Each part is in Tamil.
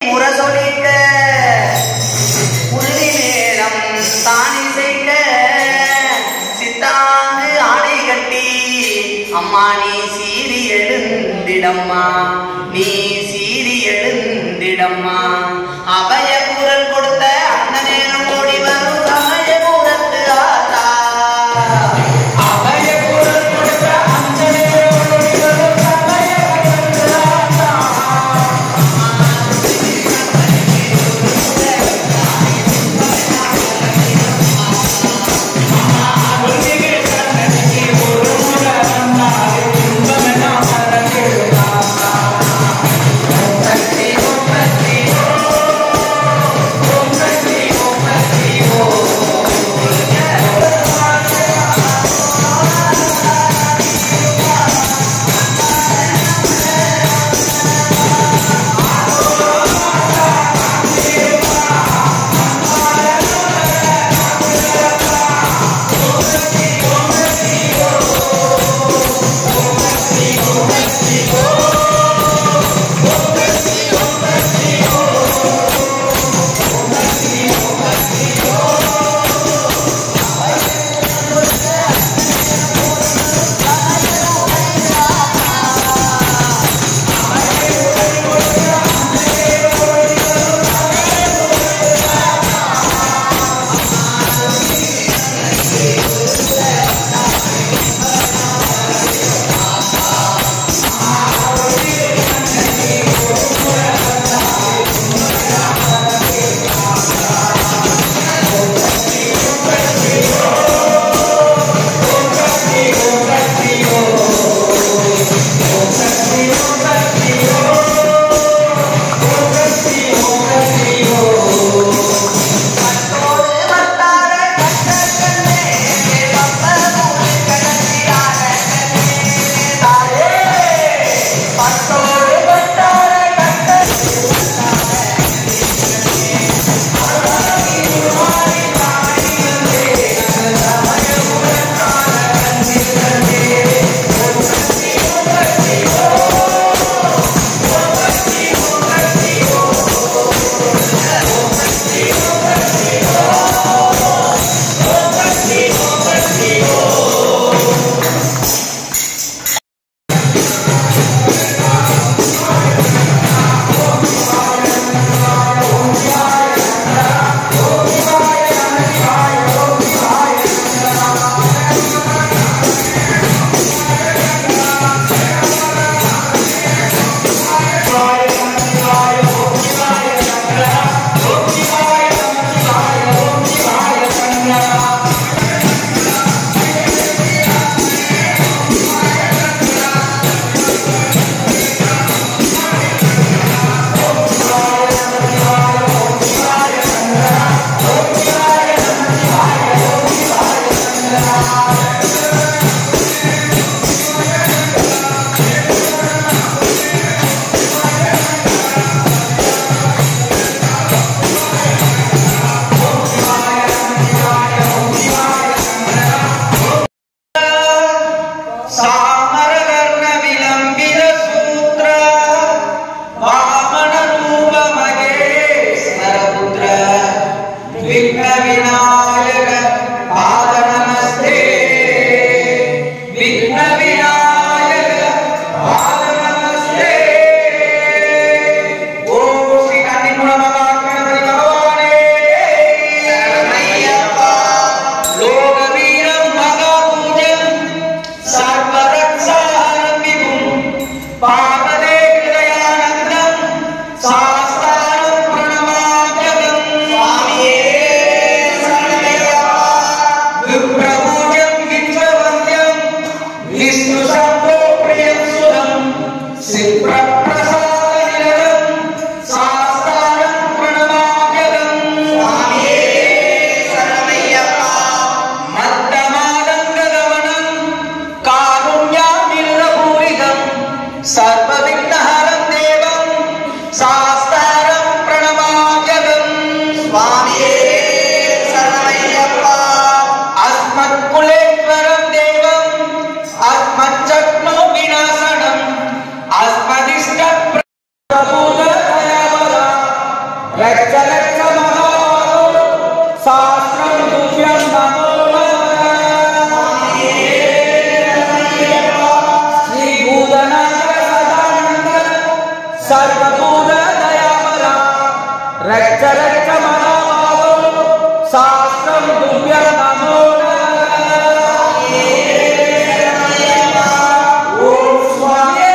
முரசொலிக்க புள்ளி மேளம் தானிசைக்க சித்தாங்கு ஆடை கட்டி அம்மா நீ சீறி எழுந்திடம்மா நீ சீறி எழுந்திடம்மா அபய குரல் கொடுத்த அந்த நேரம் ஓடி வரும் சமயபுரத்து ஆத்தா அபய குரல் கொடுத்த அந்த நேரம் ஓடி வரும் சமயபுரத்து ஆத்தா. ஒருமிகு கண்ணனுக்கு ஒரு முறை வந்தாலே துன்பமெல்லாம் மறந்திடுமா. முப்பத்தி முப்பத்தி रक्ष रक्ष महाबाहो शास्त्रं तुभ्यं नमो नमः श्रीभूतनाथ सदानन्द सर्वभूत दयामला रक्ष रक्ष महाबाहो शास्त्रं तुभ्यं नमो नमः ॐ स्वामी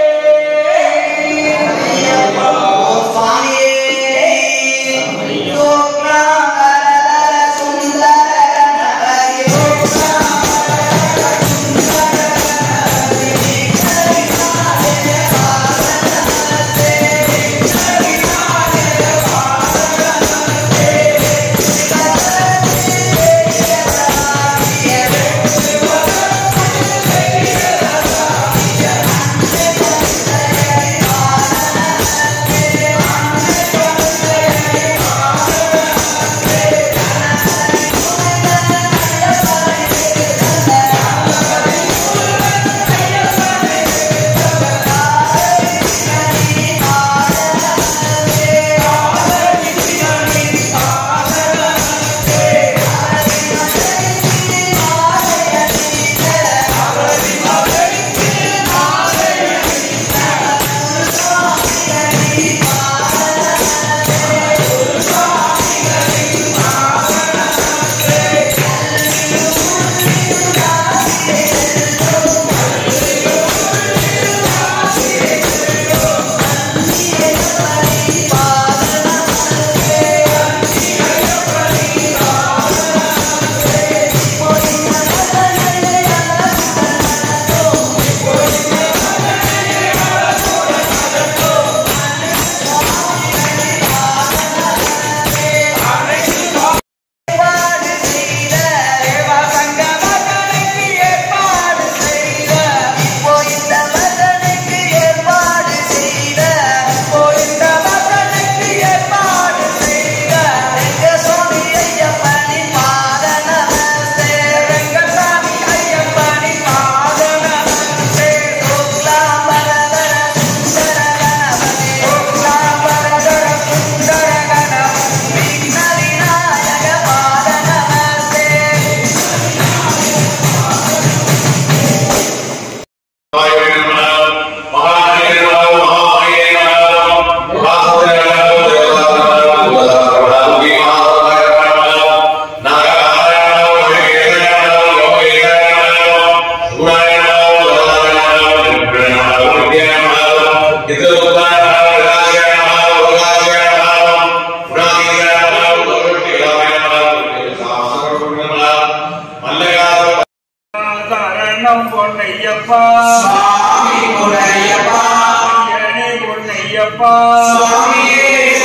சரணம் பொன்னையப்பா சுவாமி பொன்னையப்பா ஐயனே பொன்னையப்பா சுவாமியே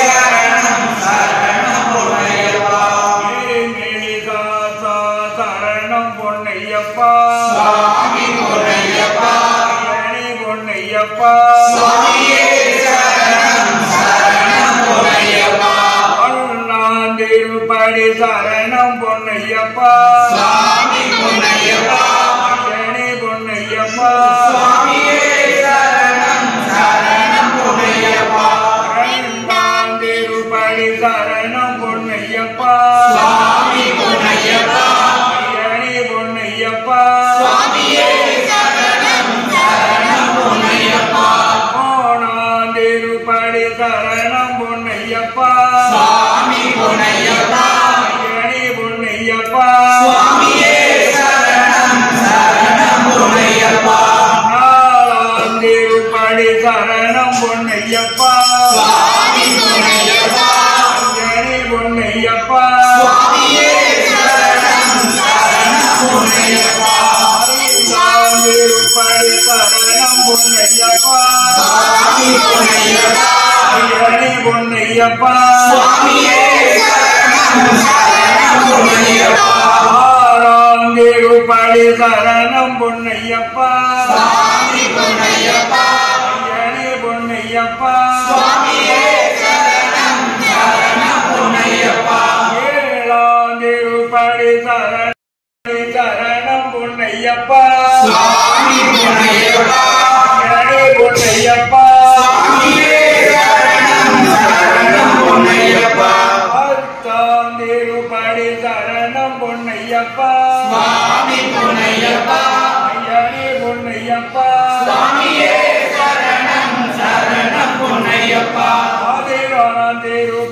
சரணம் சரணம் பொன்னையப்பா மேனிதாசா சரணம் பொன்னையப்பா சுவாமி பொன்னையப்பா ஐயனே பொன்னையப்பா சுவாமியே சரணம் சரணம் பொன்னையப்பா அண்ணாந்திருப்படி சரணம் பொன்னையப்பா சுவாமி பொன்னையப்பா ஐயனே பொன்னையப்பா சுவாமியே சரணம் சரணம் பொன்னையப்பா அண்ணாந்திருப்படி சரணம் பொன்னையப்பா சுவாமி பொன்னையப்பா ஐயனே பொன்னையப்பா சுவாமியே சரணம் சரணம் பொன்னையப்பா போனாந்திருப்படி சரணம் பொன்னையப்பா சுவாமி பொன்னையப்பா ஐயனே பொன்னையப்பா சுவாமியே சரணம் சரணம் பொன்னையப்பா நாலாந்திருப்படி சரணம் பொன்னையப்பா சுவாமி பொன்னையப்பா ஐயனே பொன்னையப்பா சுவாமியே சரணம் சரணம் பொன்னையப்பா ஐந்தாந்திருப்படி சரணம் பொன்னையப்பா சுவாமி பொன்னையப்பா ஐயனே பொன்னையப்பா சுவாமியே சரணம் சரணம் பொன்னையப்பா ஆறாந்திருப்படி சரணம் பொன்னையப்பா சுவாமி பொன்னையப்பா ஐயனே பொன்னையப்பா சுவாமியே சரணம் சரணம் பொன்னையப்பா ஏழாந்திருப்படி சரணம் சரணம் பொன்னையப்பா சுவாமி பொன்னையப்பா ஐயனே பொன்னையப்பா சுவாமியே சரணம் சரணம் பொன்னையப்பா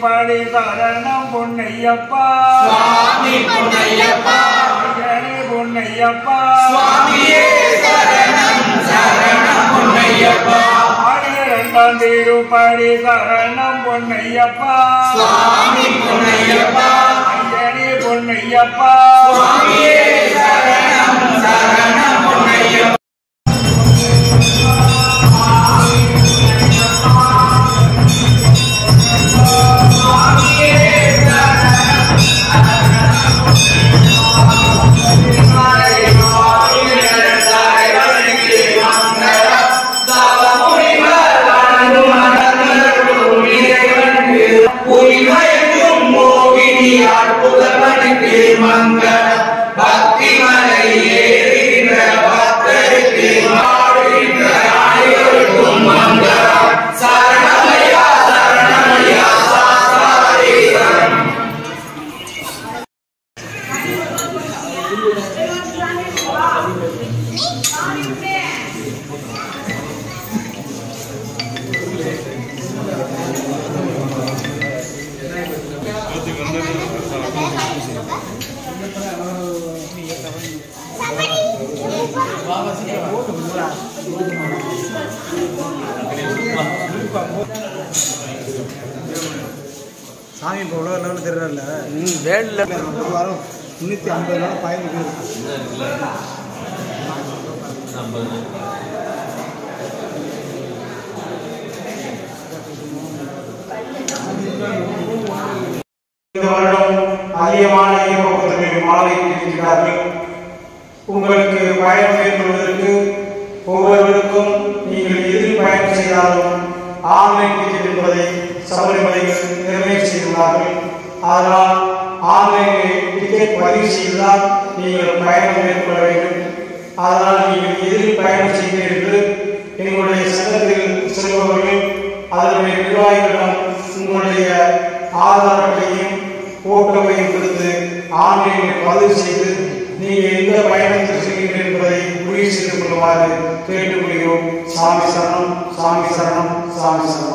திருப்பாடி சரணம் பொன்னையப்பா சுவாமி பொன்னையப்பா ஐயனே பொன்னையப்பா சுவாமியே சரணம் சரணம் பொன்னையப்பா ஆடிய இரண்டாம் திருப்பாடி சரணம் பொன்னையப்பா சுவாமி பொன்னையப்பா ஐயனே பொன்னையப்பா சுவாமியே சரணம் சரணம் பொன்னையப்பா உயிர்மயக்கும் மோகினியார் புகழ்வனுக்கு மங்க பக்தி மலை ஏறுகின்ற பக்தருக்கு ஆடுகின்ற அனைவருக்கும் மங்க சரணமையா சரணமையா சாஸ்தாரே சரணம் சாமி இப்போ உலக லெவலில் தெரியல வேல்ல ஒரு வாரம் முந்நூற்றி ஐம்பது நாள் பயணிட்டு இருக்கு இந்த வருடம் அதிகமான இயக்கத்திற்கு மாலை இருக்கிறார்கள் உங்களுக்கு பயணம் மேற்கொள்வதற்கு ஒவ்வொருவருக்கும் நீங்கள் எதில் பயணம் செய்தாலும் ஆன்லைன் டிக்கெட் என்பதை சபரிமலையில் நிர்ணயம் செய்துள்ளார்கள் அதனால் ஆன்லைனில் டிக்கெட் பதிவு செய்துதான் நீங்கள் பயணம் மேற்கொள்ள வேண்டும் அதனால் நீங்கள் எதில் பயணம் செய்கிறீர்கள் எங்களுடைய சங்கத்தில் செல்பவர்கள் அதனுடைய நிர்வாகிகளிடம் உங்களுடைய ஆதார் அட்டையும் போட்டோவையும் கொடுத்து ஆன்லைனில் பதிவு செய்து நீங்கள் எந்த பயணத்தில் செல்கிறீர்கள் என்பதை முடிவு செய்து கொள்ளுமாறு கேட்டுக்கொள்கிறோம் சாமி சரணம் சாமி சரணம் சாமி சரணம்